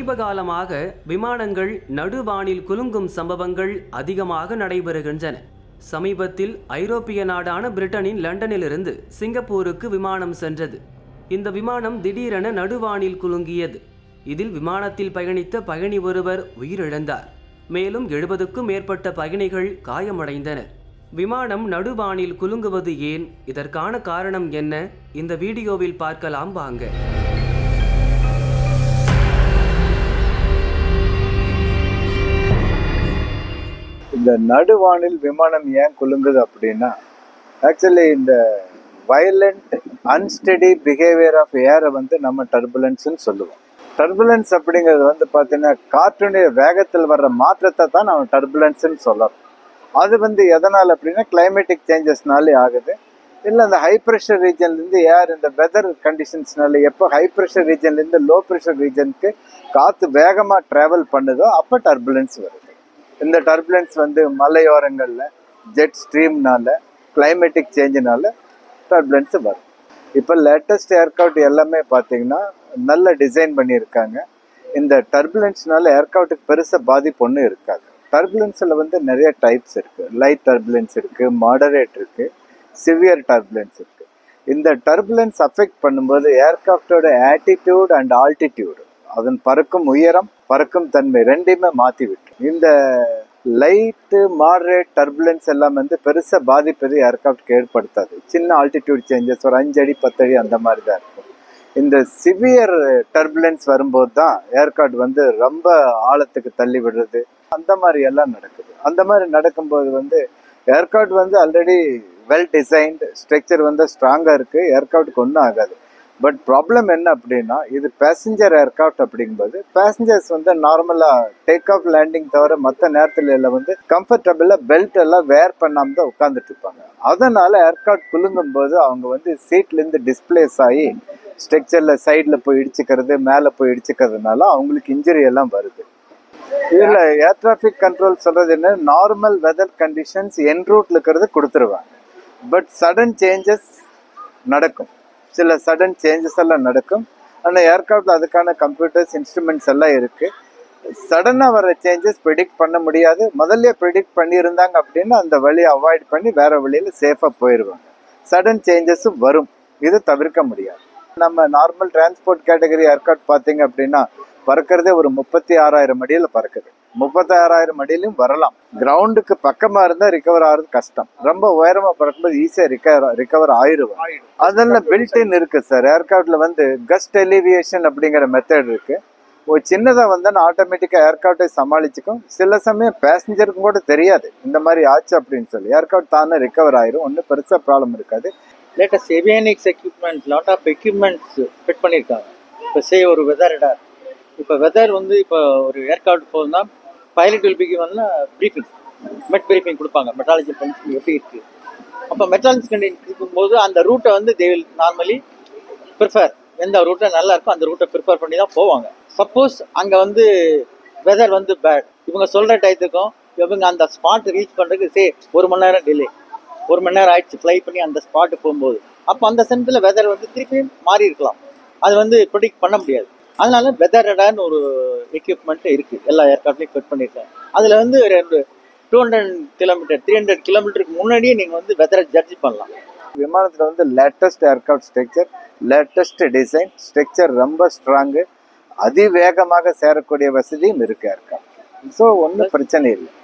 சமீப காலமாக விமானங்கள் நடுவானில் குலுங்கும் சம்பவங்கள் அதிகமாக நடைபெறுகின்றன சமீபத்தில் ஐரோப்பிய நாடான பிரிட்டனின் லண்டனிலிருந்து சிங்கப்பூருக்கு விமானம் சென்றது இந்த விமானம் திடீரென நடுவானில் குலுங்கியது இதில் விமானத்தில் பயணித்த பயணி ஒருவர் உயிரிழந்தார் மேலும் எழுபதுக்கும் மேற்பட்ட பயணிகள் காயமடைந்தனர் விமானம் நடுவானில் குலுங்குவது ஏன் இதற்கான காரணம் என்ன இந்த வீடியோவில் பார்க்கலாம் வாங்க இந்த நடுவானில் விமானம் ஏன் குலுங்குது அப்படின்னா ஆக்சுவலி இந்த வயலண்ட் அன்ஸ்டடி பிஹேவியர் ஆஃப் ஏரை வந்து நம்ம டர்புலன்ஸ்னு சொல்லுவோம் டர்புலன்ஸ் அப்படிங்கிறது வந்து பார்த்தீங்கன்னா காற்றுடைய வேகத்தில் வர்ற மாற்றத்தை தான் நம்ம டர்புலன்ஸ்னு சொல்லலாம் அது வந்து எதனால் அப்படின்னா கிளைமேட்டிக் சேஞ்சஸ்னாலே ஆகுது இல்லை இந்த ஹை ப்ரெஷர் ரீஜன்லேருந்து ஏர் இந்த வெதர் கண்டிஷன்ஸ்னால எப்போ ஹை ப்ரெஷர் ரீஜன்லேருந்து லோ ப்ரெஷர் ரீஜனுக்கு காற்று வேகமாக ட்ராவல் பண்ணுதோ அப்போ டர்புலன்ஸ் வருது இந்த டர்புலன்ஸ் வந்து மலையோரங்களில் ஜெட் ஸ்ட்ரீம்னால கிளைமேட்டிக் சேஞ்சினால டர்புலன்ஸ் வரும் இப்போ லேட்டஸ்ட் ஏர்க்ராஃப்ட் எல்லாமே பார்த்தீங்கன்னா நல்ல டிசைன் பண்ணியிருக்காங்க இந்த டர்புலன்ஸ்னால ஏர்க்ராஃப்ட்டுக்கு பெருசாக பாதிப்பு ஒன்றும் இருக்காது டர்புலன்ஸில் வந்து நிறைய டைப்ஸ் இருக்குது லைட் டர்புலன்ஸ் இருக்குது மாடரேட் இருக்குது சிவியர் டர்புலன்ஸ் இருக்குது இந்த டர்புலன்ஸ் அஃபெக்ட் பண்ணும்போது ஏர்க்ராஃப்டோட ஆட்டிடியூட் அண்ட் ஆல்டிடியூடு அதன் பறக்கும் உயரம் பறக்கும் தன்மை ரெண்டையுமே மாற்றி விட்டுரும் இந்த லைட்டு மாடரேட் டர்புலன்ஸ் எல்லாம் வந்து பெருசாக பாதிப்பது ஏர்க்ராஃப்ட்க்கு ஏற்படுத்தாது சின்ன ஆல்டிடியூட் சேஞ்சஸ் ஒரு அஞ்சு அடி பத்து அடி அந்த மாதிரி தான் இருக்கும் இந்த சிவியர் டர்புலன்ஸ் வரும்போது தான் ஏர்க்ராஃப்ட் வந்து ரொம்ப ஆழத்துக்கு தள்ளி விடுறது அந்த மாதிரி எல்லாம் நடக்குது அந்த மாதிரி நடக்கும்போது வந்து ஏர்க்ராஃப்ட் வந்து ஆல்ரெடி வெல் டிசைன்டு ஸ்ட்ரக்சர் வந்து ஸ்ட்ராங்காக இருக்குது ஏர்க்ராஃப்ட்டுக்கு ஒன்றும் ஆகாது பட் ப்ராப்ளம் என்ன அப்படின்னா இது பேசஞ்சர் ஏர்க்ராஃப்ட் அப்படிங்கும்போது பேசஞ்சர்ஸ் வந்து நார்மலாக டேக் ஆஃப் லேண்டிங் தவிர மற்ற நேரத்துல எல்லாம் வந்து கம்ஃபர்டபுளாக பெல்ட் எல்லாம் வேர் பண்ணாமல் தான் உட்காந்துட்டு இருப்பாங்க அதனால ஏர்க்ராஃப்ட் குலுங்கும் போது அவங்க வந்து சீட்லேருந்து டிஸ்பிளேஸ் ஆகி ஸ்ட்ரக்சரில் சைடில் போய் இடிச்சுக்கிறது மேலே போய் இடிச்சுக்கிறதுனால அவங்களுக்கு இன்ஜுரி எல்லாம் வருது இதில் ஏர் டிராஃபிக் கண்ட்ரோல் சொல்கிறது என்ன நார்மல் வெதர் கண்டிஷன்ஸ் என் ரூட்ல இருக்கிறது கொடுத்துருவாங்க பட் சடன் சேஞ்சஸ் நடக்கும் சில சடன் சேஞ்சஸ் எல்லாம் நடக்கும் ஆனால் ஏர்க்ராஃப்டில் அதுக்கான கம்ப்யூட்டர்ஸ் இன்ஸ்ட்ருமெண்ட்ஸ் எல்லாம் இருக்குது சடனாக வர சேஞ்சஸ் ப்ரிடிக்ட் பண்ண முடியாது முதல்ல ப்ரிடிக்ட் பண்ணியிருந்தாங்க அப்படின்னா அந்த வழியை அவாய்ட் பண்ணி வேற வழியில் சேஃபாக போயிடுவாங்க சடன் சேஞ்சஸும் வரும் இது தவிர்க்க முடியாது நம்ம நார்மல் டிரான்ஸ்போர்ட் கேட்டகரி ஏர்க்ராஃப்ட் பார்த்தீங்க அப்படின்னா பறக்கிறதே ஒரு முப்பத்தி ஆறாயிரம் அடியில் பறக்குது முப்பத்தி ஆறாயிரம் அடியிலும் வரலாம் கிரவுண்டுக்கு பக்கமாக இருந்தால் ரிகவர் ஆகிறது கஷ்டம் ரொம்ப உயரமாக பறக்கும்போது ஈஸியாக ரிகவர் ரிகவர் ஆயிடுவோம் அதெல்லாம் பில்டின் இருக்கு சார் ஏர்க்ராஃப்ட்ல வந்து கஸ்ட் எலிவியேஷன் அப்படிங்கிற மெத்தட் இருக்கு ஒரு சின்னதாக வந்தால் ஆட்டோமேட்டிக்காக ஏர்க்ராஃப்டை சமாளிச்சுக்கும் சில சமயம் பேசஞ்சருக்கும் கூட தெரியாது இந்த மாதிரி ஆச்சு அப்படின்னு சொல்லி ஏர்க்ராஃப்ட் தானே ரிகவர் ஆயிரும் ஒன்றும் பெருசாக ப்ராப்ளம் இருக்காது latest avionics equipment lot of equipments fit பண்ணியிருக்காங்க இப்போ சே ஒரு வெதர் ரடார் இப்போ வெதர் வந்து இப்போ ஒரு ஏர்க்ராஃப்ட் போகுதுன்னா பைலட் வில் பிக்கு வந்து ப்ரீஃபிங் மெட் ப்ரீஃபிங் கொடுப்பாங்க மெட்டாலஜி கண்டிஷன் எப்படி இருக்குது அப்போ மெட்டாலஜி கண்டிஷன் இருக்கும்போது அந்த ரூட்டை வந்து தே வில் நார்மலி ப்ரிஃபர் எந்த ரூட்டை நல்லா இருக்கோ அந்த ரூட்டை ப்ரிஃபர் பண்ணி தான் போவாங்க சப்போஸ் அங்கே வந்து வெதர் வந்து பேட் இவங்க சொல்கிற டயத்துக்கும் இவங்க அந்த ஸ்பாட் ரீச் பண்ணுறதுக்கு சே ஒரு மணி நேரம் டிலே ஒரு மணி நேரம் ஆயிடுச்சு ஃப்ளை பண்ணி அந்த ஸ்பாட்டு போகும்போது அப்போ அந்த சென்டத்தில் வெதர் வந்து திருப்பியும் மாறி இருக்கலாம் அது வந்து ப்ரொடிக்ட் பண்ண முடியாது அதனால வெதர் ரடார்னு ஒரு எக்யூப்மெண்ட் இருக்குது எல்லா ஏர்க்ராஃப்ட்லையும் ஃபிட் பண்ணியிருக்காங்க அதில் வந்து ரெண்டு two hundred kilometre three hundred கிலோமீட்டருக்கு முன்னாடியே நீங்கள் வந்து வெதரை ஜட்ஜ் பண்ணலாம் விமானத்தில் வந்து latest aircraft structure latest design structure ரொம்ப ஸ்ட்ராங்கு அதிவேகமாக சேரக்கூடிய வசதியும் இருக்கு ஏர்க்ராஃப்ட் ஸோ ஒன்றும் பிரச்சனை இல்லை